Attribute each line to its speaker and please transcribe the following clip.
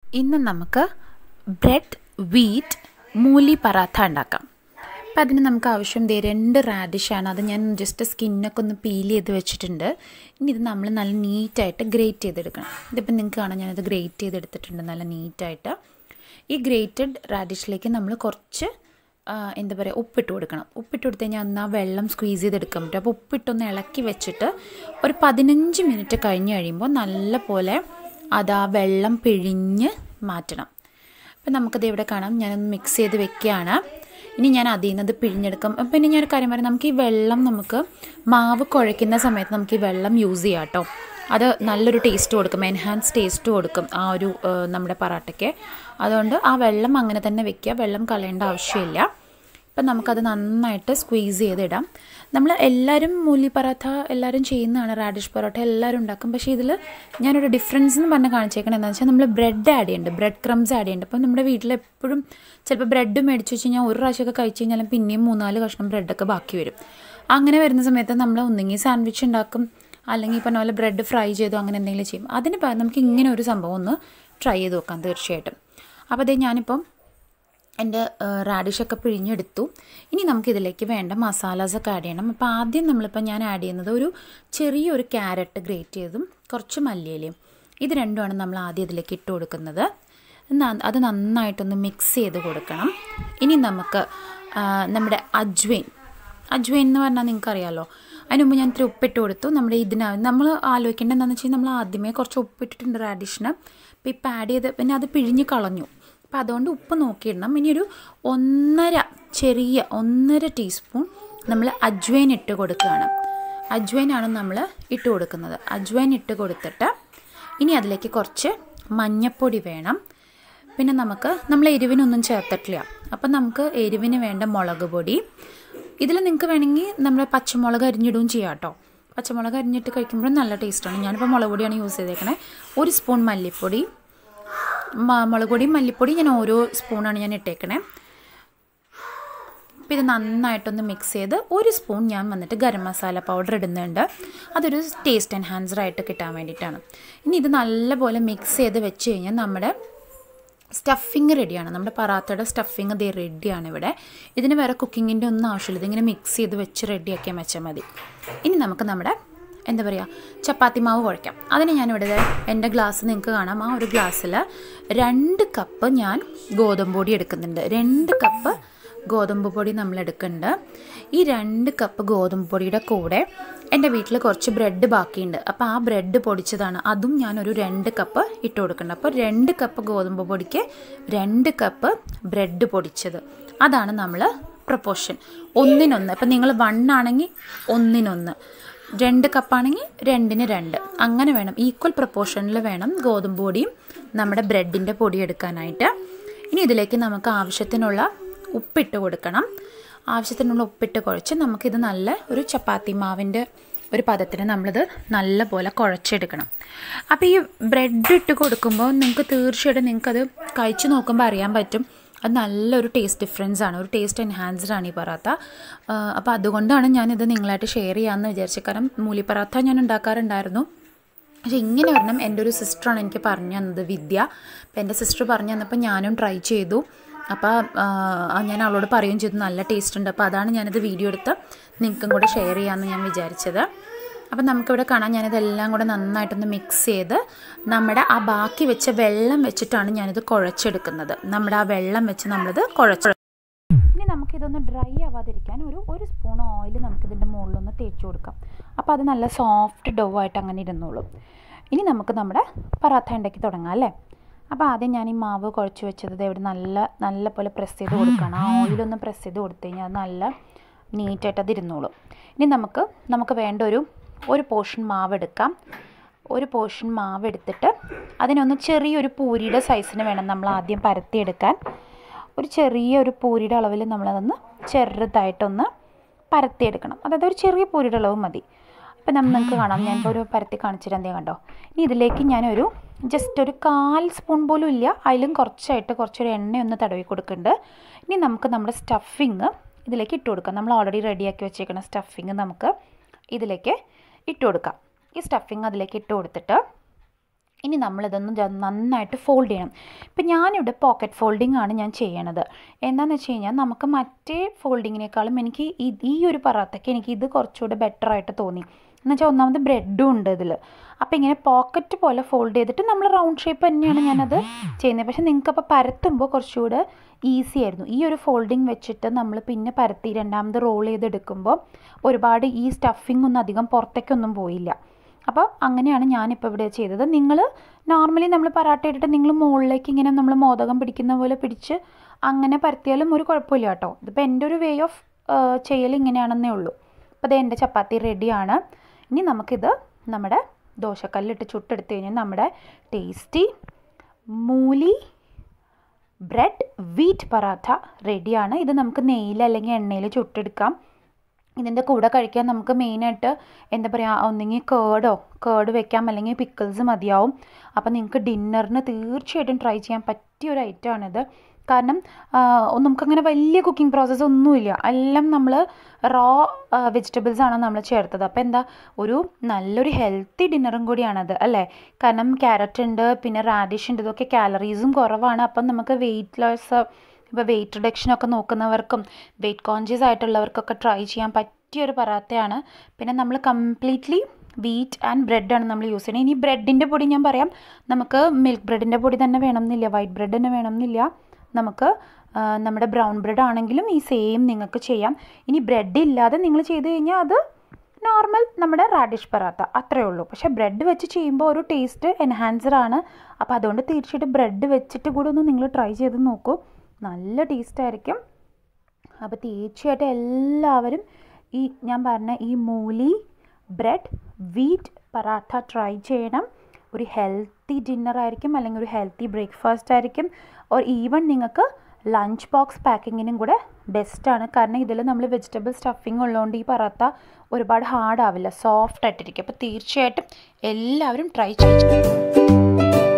Speaker 1: ഇന്ന് നമുക്ക് bread wheat മൂലി paratha ഉണ്ടാക്കാം അപ്പം അതിന് നമുക്ക് ആവശ്യം ദേ രണ്ട് റാഡിഷാണ് അത് ഞാൻ ജസ്റ്റ് സ്കിന്നൊക്കെ ഒന്ന് പീൽ ചെയ്ത് വെച്ചിട്ടുണ്ട് ഇനി ഇത് നമ്മൾ നല്ല നീറ്റായിട്ട് ഗ്രേറ്റ് ചെയ്തെടുക്കണം ഇതിപ്പോൾ നിങ്ങൾക്ക് കാണാം ഞാനത് ഗ്രേറ്റ് ചെയ്തെടുത്തിട്ടുണ്ട് നല്ല നീറ്റായിട്ട് ഈ ഗ്രേറ്റഡ് റാഡിഷിലേക്ക് നമ്മൾ കുറച്ച് ആ, എന്താ പറയുക ഉപ്പിട്ട് കൊടുക്കണം ഉപ്പിട്ട് കൊടുത്തു കഴിഞ്ഞാൽ അന്ന് ആ വെള്ളം സ്ക്വീസ് ചെയ്തെടുക്കാൻ പറ്റും അപ്പോൾ ഉപ്പിട്ടൊന്ന് ഇളക്കി വെച്ചിട്ട് ഒരു പതിനഞ്ച് മിനിറ്റ് കഴിഞ്ഞ് കഴിയുമ്പോൾ നല്ല പോലെ അത് ആ വെള്ളം പിഴിഞ്ഞ് മാറ്റണം അപ്പം നമുക്കത് ഇവിടെ കാണാം ഞാനൊന്ന് മിക്സ് ചെയ്ത് വെക്കുകയാണ് ഇനി ഞാൻ അതിൽ നിന്ന് അത് പിഴിഞ്ഞെടുക്കും അപ്പം പിന്നെ ഞാനൊരു കാര്യം പറയാം നമുക്ക് ഈ വെള്ളം നമുക്ക് മാവ് കുഴയ്ക്കുന്ന സമയത്ത് നമുക്ക് ഈ വെള്ളം യൂസ് ചെയ്യാം കേട്ടോ അത് നല്ലൊരു ടേസ്റ്റ് കൊടുക്കും എൻഹാൻസ് ടേസ്റ്റ് കൊടുക്കും ആ ഒരു ആ, നമ്മുടെ പറാട്ടയ്ക്ക് അതുകൊണ്ട് ആ വെള്ളം അങ്ങനെ തന്നെ വെക്കുക വെള്ളം കളയേണ്ട ആവശ്യമില്ല ഇപ്പം നമുക്കത് നന്നായിട്ട് സ്ക്വീസ് ചെയ്തിടാം നമ്മൾ എല്ലാവരും മൂലി പറാത്ത എല്ലാവരും ചെയ്യുന്നതാണ് റാഡിഷ് പൊറോട്ട എല്ലാവരും ഉണ്ടാക്കും പക്ഷേ ഇതിൽ ഞാനൊരു ഡിഫറൻസ് എന്ന് പറഞ്ഞ് കാണിച്ചേക്കണം എന്താണെന്ന് വെച്ചാൽ നമ്മൾ ബ്രെഡ് ആഡ് ചെയ്യുന്നുണ്ട് ബ്രെഡ് ക്രംസ് ആഡ് ചെയ്യുന്നുണ്ട് അപ്പം നമ്മുടെ വീട്ടിൽ എപ്പോഴും ചിലപ്പോൾ ബ്രെഡ് മേടിച്ച് വെച്ച് കഴിഞ്ഞാൽ ഒരു പ്രാവശ്യമൊക്കെ കഴിച്ച് കഴിഞ്ഞാലും പിന്നെയും മൂന്നാല് കഷ്ണം ബ്രെഡൊക്കെ ബാക്കി വരും അങ്ങനെ വരുന്ന സമയത്ത് നമ്മൾ ഒന്നെങ്കിൽ സാൻഡ്വിച്ച് ഉണ്ടാക്കും അല്ലെങ്കിൽ ഈ പറഞ്ഞ പോലെ ബ്രെഡ് ഫ്രൈ ചെയ്തോ അങ്ങനെ എന്തെങ്കിലും ചെയ്യും അതിന് പകരം നമുക്ക് ഇങ്ങനെ ഒരു സംഭവം ഒന്ന് ട്രൈ ചെയ്ത് നോക്കാം തീർച്ചയായിട്ടും അപ്പോൾ അതേ ഞാനിപ്പം എൻ്റെ റാഡിഷൊക്കെ പിഴിഞ്ഞെടുത്തു ഇനി നമുക്കിതിലേക്ക് വേണ്ട മസാലാസൊക്കെ ആഡ് ചെയ്യണം അപ്പോൾ ആദ്യം നമ്മളിപ്പോൾ ഞാൻ ആഡ് ചെയ്യുന്നത് ഒരു ചെറിയൊരു ക്യാരറ്റ് ഗ്രേറ്റ് ചെയ്തും കുറച്ച് മല്ലിയിലയും ഇത് രണ്ടുമാണ് നമ്മൾ ആദ്യം ഇതിലേക്ക് ഇട്ട് കൊടുക്കുന്നത് ന- അത് നന്നായിട്ടൊന്ന് മിക്സ് ചെയ്ത് കൊടുക്കണം ഇനി നമുക്ക് ആ, നമ്മുടെ അജ്വൈൻ അജ്വൈൻ എന്ന് പറഞ്ഞാൽ നിങ്ങൾക്കറിയാലോ അതിന് മുമ്പ് ഞാൻ ഇത്തിരി ഉപ്പിട്ട് കൊടുത്തു നമ്മുടെ ഇതിന് നമ്മൾ ആലോചിക്കേണ്ടത് എന്താണെന്ന് വെച്ചാൽ നമ്മൾ ആദ്യമേ കുറച്ച് ഉപ്പിട്ടിട്ടുണ്ട് റാഡിഷിന് അപ്പോൾ ഇപ്പം ആഡ് ചെയ്ത് പിന്നെ അത് പിഴിഞ്ഞ് കളഞ്ഞു അപ്പോൾ അതുകൊണ്ട് ഉപ്പ് നോക്കിയിടണം ഇനി ഒരു ഒന്നര ചെറിയ ഒന്നര ടീസ്പൂൺ നമ്മൾ അജ്വൈൻ ഇട്ട് കൊടുക്കുകയാണ് അജ്വൈനാണ് നമ്മൾ ഇട്ട് കൊടുക്കുന്നത് അജ്വൈൻ ഇട്ട് കൊടുത്തിട്ട് ഇനി അതിലേക്ക് കുറച്ച് മഞ്ഞപ്പൊടി വേണം പിന്നെ നമുക്ക് നമ്മൾ എരിവിനൊന്നും ചേർത്തിട്ടില്ല അപ്പം നമുക്ക് എരിവിന് വേണ്ട മുളക് പൊടി ഇതിൽ നിങ്ങൾക്ക് വേണമെങ്കിൽ നമ്മൾ പച്ചമുളക് അരിഞ്ഞിടുകയും ചെയ്യാം കേട്ടോ പച്ചമുളക് അരിഞ്ഞിട്ട് കഴിക്കുമ്പോഴും നല്ല ടേസ്റ്റാണ് ഞാനിപ്പോൾ മുളക് പൊടിയാണ് യൂസ് ചെയ്തേക്കണേ ഒരു സ്പൂൺ മല്ലിപ്പൊടി മ- മുളക് പൊടിയും മല്ലിപ്പൊടി ഞാൻ ഓരോ സ്പൂണാണ് ഞാൻ ഇട്ടേക്കണേ അപ്പോൾ ഇത് നന്നായിട്ടൊന്ന് മിക്സ് ചെയ്ത് ഒരു സ്പൂൺ ഞാൻ വന്നിട്ട് ഗരം മസാല പൗഡർ ഇടുന്നുണ്ട് അതൊരു ടേസ്റ്റ് എൻഹാൻസർ ആയിട്ട് കിട്ടാൻ വേണ്ടിയിട്ടാണ് ഇനി ഇത് നല്ലപോലെ മിക്സ് ചെയ്ത് വെച്ച് കഴിഞ്ഞാൽ നമ്മുടെ സ്റ്റഫിങ് റെഡിയാണ് നമ്മുടെ പറാത്തയുടെ സ്റ്റഫിങ് ദേ റെഡിയാണ് ഇവിടെ ഇതിന് വേറെ കുക്കിങ്ങിൻ്റെ ഒന്നും ആവശ്യമില്ല ഇതിങ്ങനെ മിക്സ് ചെയ്ത് വെച്ച് റെഡിയാക്കിയാൽ വെച്ചാൽ മതി ഇനി നമുക്ക് നമ്മുടെ എന്താ പറയുക ചപ്പാത്തി മാവ് കുഴയ്ക്കാം അതിന് ഞാനിവിടെ ദേ എൻ്റെ ഗ്ലാസ് നിങ്ങൾക്ക് കാണാം ആ ഒരു ഗ്ലാസ്സിൽ രണ്ട് കപ്പ് ഞാൻ ഗോതമ്പ് പൊടി എടുക്കുന്നുണ്ട് രണ്ട് കപ്പ് ഗോതമ്പ് പൊടി നമ്മൾ എടുക്കുന്നുണ്ട് ഈ രണ്ട് കപ്പ് ഗോതമ്പ് പൊടിയുടെ കൂടെ എൻ്റെ വീട്ടിൽ കുറച്ച് ബ്രെഡ് ബാക്കിയുണ്ട് അപ്പോൾ ആ ബ്രെഡ് പൊടിച്ചതാണ് അതും ഞാനൊരു രണ്ട് കപ്പ് ഇട്ട് കൊടുക്കുന്നുണ്ട് അപ്പോൾ രണ്ട് കപ്പ് ഗോതമ്പ് പൊടിക്ക് രണ്ട് കപ്പ് ബ്രെഡ് പൊടിച്ചത് അതാണ് നമ്മൾ പ്രപ്പോർഷൻ ഒന്നിനൊന്ന് ഇപ്പം നിങ്ങൾ വൺ ആണെങ്കിൽ ഒന്നിനൊന്ന് രണ്ട് കപ്പാണെങ്കിൽ രണ്ടിന് രണ്ട് അങ്ങനെ വേണം ഈക്വൽ പ്രപ്പോർഷനിൽ വേണം ഗോതമ്പ് പൊടിയും നമ്മുടെ ബ്രെഡിൻ്റെ പൊടി എടുക്കാനായിട്ട് ഇനി ഇതിലേക്ക് നമുക്ക് ആവശ്യത്തിനുള്ള ഉപ്പിട്ട് കൊടുക്കണം ആവശ്യത്തിനുള്ള ഉപ്പിട്ട് കുഴച്ച് നമുക്കിത് നല്ല ഒരു ചപ്പാത്തി മാവിൻ്റെ ഒരു പദത്തിന് നമ്മളിത് നല്ല പോലെ കുഴച്ചെടുക്കണം അപ്പോൾ ഈ ബ്രെഡ് ഇട്ട് കൊടുക്കുമ്പോൾ നിങ്ങൾക്ക് തീർച്ചയായിട്ടും നിങ്ങൾക്കത് കഴിച്ച് നോക്കുമ്പോൾ അറിയാൻ പറ്റും അത് നല്ലൊരു ടേസ്റ്റ് ഡിഫറൻസ് ആണ് ഒരു ടേസ്റ്റ് എൻഹാൻസ്ഡ് ആണ് ഈ പറാത്ത അപ്പോൾ അതുകൊണ്ടാണ് ഞാനിത് നിങ്ങളായിട്ട് ഷെയർ ചെയ്യാമെന്ന് വിചാരിച്ചത് കാരണം മൂലി പറാത്ത ഞാൻ ഉണ്ടാക്കാറുണ്ടായിരുന്നു പക്ഷേ ഇങ്ങനെ വരണം എൻ്റെ ഒരു സിസ്റ്ററാണ് എനിക്ക് പറഞ്ഞു തന്നത് വിദ്യ അപ്പോൾ എൻ്റെ സിസ്റ്റർ പറഞ്ഞു തന്നപ്പോൾ ഞാനും ട്രൈ ചെയ്തു അപ്പോൾ ഞാൻ അവളോട് പറയുകയും ചെയ്തു നല്ല ടേസ്റ്റ് ഉണ്ട് അപ്പോൾ അതാണ് ഞാനിത് വീഡിയോ എടുത്ത് നിങ്ങൾക്കും കൂടെ ഷെയർ ചെയ്യാമെന്ന് ഞാൻ വിചാരിച്ചത് അപ്പം നമുക്കിവിടെ കാണാം ഞാനിതെല്ലാം കൂടെ നന്നായിട്ടൊന്ന് മിക്സ് ചെയ്ത് നമ്മുടെ ആ ബാക്കി വെച്ച വെള്ളം വെച്ചിട്ടാണ് ഞാനിത് കുഴച്ചെടുക്കുന്നത് നമ്മുടെ ആ വെള്ളം വെച്ച് നമ്മളിത് കുഴച്ച് ഇനി നമുക്കിതൊന്ന് ഡ്രൈ ആവാതിരിക്കാൻ ഒരു ഒരു സ്പൂൺ ഓയിൽ നമുക്കിതിൻ്റെ മുകളിലൊന്ന് തേച്ച് കൊടുക്കാം അപ്പോൾ അത് നല്ല സോഫ്റ്റ് ഡോ ആയിട്ട് അങ്ങനെ ഇരുന്നോളും ഇനി നമുക്ക് നമ്മുടെ പറാത്ത ഉണ്ടാക്കി തുടങ്ങാം അല്ലേ അപ്പോൾ ആദ്യം ഞാൻ ഈ മാവ് കുഴച്ച് വെച്ചത് ദേ ഇവിടെ നല്ല നല്ല പോലെ പ്രസ് ചെയ്ത് കൊടുക്കണം ആ ഓയിലൊന്ന് പ്രസ് ചെയ്ത് കൊടുത്തു കഴിഞ്ഞാൽ അത് നല്ല നീറ്റായിട്ട് അത് ഇരുന്നോളും ഇനി നമുക്ക് നമുക്ക് വേണ്ട ഒരു ഒരു പോർഷൻ മാവ് എടുക്കാം ഒരു പോർഷൻ മാവ് എടുത്തിട്ട് അതിനൊന്ന് ചെറിയൊരു പൂരിയുടെ സൈസിന് വേണം നമ്മൾ ആദ്യം പരത്തിയെടുക്കാൻ ഒരു ചെറിയ ഒരു പൂരിയുടെ അളവിൽ നമ്മളതൊന്ന് ചെറുതായിട്ടൊന്ന് പരത്തിയെടുക്കണം അതായത് ഒരു ചെറിയ പൂരിയുടെ അളവ് മതി അപ്പം നമ്മൾ നിങ്ങൾക്ക് കാണാം ഞാനിപ്പോൾ ഒരു പരത്തി കാണിച്ചിട്ട് എന്തേ കണ്ടോ ഇനി ഇതിലേക്ക് ഞാനൊരു ജസ്റ്റ് ഒരു കാൽ സ്പൂൺ പോലും ഇല്ല അതിലും കുറച്ചായിട്ട് കുറച്ചൊരു എണ്ണ ഒന്ന് തടവി കൊടുക്കുന്നുണ്ട് ഇനി നമുക്ക് നമ്മുടെ സ്റ്റഫിങ് ഇതിലേക്ക് ഇട്ട് കൊടുക്കാം നമ്മൾ ഓൾറെഡി റെഡിയാക്കി വെച്ചേക്കുന്ന സ്റ്റഫിങ് നമുക്ക് ഇതിലേക്ക് ഇട്ട് കൊടുക്കാം ഈ സ്റ്റഫിങ് അതിലേക്ക് ഇട്ട് കൊടുത്തിട്ട് ഇനി നമ്മളിതൊന്ന് ജ- നന്നായിട്ട് ഫോൾഡ് ചെയ്യണം ഇപ്പം ഞാനിവിടെ പോക്കറ്റ് ഫോൾഡിംഗ് ആണ് ഞാൻ ചെയ്യണത് എന്താണെന്ന് വെച്ച് കഴിഞ്ഞാൽ നമുക്ക് മറ്റേ ഫോൾഡിങ്ങിനേക്കാളും എനിക്ക് ഈ- ഈ ഒരു പറത്തൊക്കെ എനിക്ക് ഇത് കുറച്ചുകൂടെ ബെറ്റർ ആയിട്ട് തോന്നി എന്ന് വെച്ചാൽ ഒന്നാമത് ബ്രെഡും ഉണ്ട് ഇതിൽ അപ്പോൾ ഇങ്ങനെ പോക്കറ്റ് പോലെ ഫോൾഡ് ചെയ്തിട്ട് നമ്മൾ റൗണ്ട് ഷേപ്പ് തന്നെയാണ് ഞാനത് ചെയ്യുന്നത് പക്ഷേ നിങ്ങൾക്കപ്പോൾ പരത്തുമ്പോൾ കുറച്ചുകൂടെ ഈസി ആയിരുന്നു ഈ ഒരു ഫോൾഡിങ് വെച്ചിട്ട് നമ്മൾ പിന്നെ പരത്തി രണ്ടാമത് റോൾ ചെയ്തെടുക്കുമ്പോൾ ഒരുപാട് ഈ സ്റ്റഫിംഗ് ഒന്നും അധികം പുറത്തേക്കൊന്നും പോയില്ല അപ്പോൾ അങ്ങനെയാണ് ഞാനിപ്പോൾ ഇവിടെ ചെയ്തത് നിങ്ങൾ നോർമലി നമ്മൾ പറാട്ട ഇട്ടിട്ട് നിങ്ങൾ മുകളിലേക്ക് ഇങ്ങനെ നമ്മൾ മോദകം പിടിക്കുന്ന പോലെ പിടിച്ച് അങ്ങനെ പരത്തിയാലും ഒരു കുഴപ്പമില്ല കേട്ടോ ഇതിപ്പോൾ എൻ്റെ ഒരു വേ ഓഫ് ചെയ്യൽ ഇങ്ങനെയാണെന്നേ ഉള്ളൂ അപ്പോൾ ഇത് എൻ്റെ ചപ്പാത്തി റെഡിയാണ് ഇനി നമുക്കിത് നമ്മുടെ ദോശക്കല്ലിട്ട് ചുട്ടെടുത്ത് കഴിഞ്ഞാൽ നമ്മുടെ tasty mooli bread wheat paratha റെഡിയാണ് ഇത് നമുക്ക് നെയ്യിൽ അല്ലെങ്കിൽ എണ്ണയിൽ ചുട്ടെടുക്കാം ഇതിൻ്റെ കൂടെ കഴിക്കാൻ നമുക്ക് മെയിനായിട്ട് എന്താ പറയുക ഒന്നെങ്കിൽ കേടോ കേട് വെക്കാം അല്ലെങ്കിൽ പിക്കിൾസ് മതിയാവും അപ്പോൾ നിങ്ങൾക്ക് ഡിന്നറിന് തീർച്ചയായിട്ടും ട്രൈ ചെയ്യാൻ പറ്റിയ ഒരു ഐറ്റമാണിത് കാരണം ആ, നമുക്കങ്ങനെ വലിയ കുക്കിംഗ് പ്രോസസ്സ് ഒന്നുമില്ല എല്ലാം നമ്മൾ റോ വെജിറ്റബിൾസ് ആണ് നമ്മൾ ചേർത്തത് അപ്പോൾ എന്താ ഒരു നല്ലൊരു ഹെൽത്തി ഡിന്നറും കൂടിയാണത് അല്ലേ കാരണം ക്യാരറ്റ് ഉണ്ട് പിന്നെ റാഡിഷ് ഉണ്ട് ഇതൊക്കെ കാലറീസും കുറവാണ് അപ്പം നമുക്ക് വെയിറ്റ് ലോസ് ഇപ്പോൾ വെയിറ്റ് റിഡക്ഷനൊക്കെ നോക്കുന്നവർക്കും വെയിറ്റ് കോൺഷ്യസ് ആയിട്ടുള്ളവർക്കൊക്കെ ട്രൈ ചെയ്യാൻ പറ്റിയ ഒരു പറാത്തയാണ് പിന്നെ നമ്മൾ കംപ്ലീറ്റ്ലി വീറ്റ് ആൻഡ് ബ്രെഡാണ് നമ്മൾ യൂസ് ചെയ്യുന്നത് ഇനി ബ്രെഡിൻ്റെ പൊടി ഞാൻ പറയാം നമുക്ക് മിൽക്ക് ബ്രെഡിൻ്റെ പൊടി തന്നെ വേണമെന്നില്ല വൈറ്റ് ബ്രെഡ് തന്നെ വേണമെന്നില്ല നമുക്ക് ആ, നമ്മുടെ ബ്രൗൺ ബ്രെഡ് ആണെങ്കിലും ഈ സെയിം നിങ്ങൾക്ക് ചെയ്യാം ഇനി ബ്രെഡ് ഇല്ലാതെ നിങ്ങൾ ചെയ്ത് കഴിഞ്ഞാൽ അത് നോർമൽ നമ്മുടെ റാഡിഷ് പറാത്ത അത്രേ ഉള്ളൂ പക്ഷേ ബ്രെഡ് വെച്ച് ചെയ്യുമ്പോൾ ഒരു ടേസ്റ്റ് എൻഹാൻസർ ആണ് അപ്പോൾ അതുകൊണ്ട് തീർച്ചയായിട്ടും ബ്രെഡ് വെച്ചിട്ട് കൂടെ ഒന്ന് നിങ്ങൾ ട്രൈ ചെയ്ത് നോക്കൂ നല്ല ടേസ്റ്റ് ആയിരിക്കും അപ്പോൾ തീർച്ചയായിട്ടും എല്ലാവരും ഈ ഞാൻ പറഞ്ഞ ഈ mooli bread wheat paratha try ചെയ്യണം ഒരു ഹെൽത്തി ഡിന്നർ ആയിരിക്കും അല്ലെങ്കിൽ ഒരു ഹെൽത്തി ബ്രേക്ക്ഫാസ്റ്റ് ആയിരിക്കും ഓർ ഈവൻ നിങ്ങൾക്ക് ലഞ്ച് ബോക്സ് പാക്കിങ്ങിനും കൂടെ ബെസ്റ്റാണ് കാരണം ഇതിൽ നമ്മൾ വെജിറ്റബിൾ സ്റ്റഫിങ് ഉള്ളതുകൊണ്ട് ഈ പറാത്ത ഒരുപാട് ഹാർഡ് ആവില്ല സോഫ്റ്റ് ആയിട്ടിരിക്കും അപ്പോൾ തീർച്ചയായിട്ടും എല്ലാവരും ട്രൈ ചെയ്യും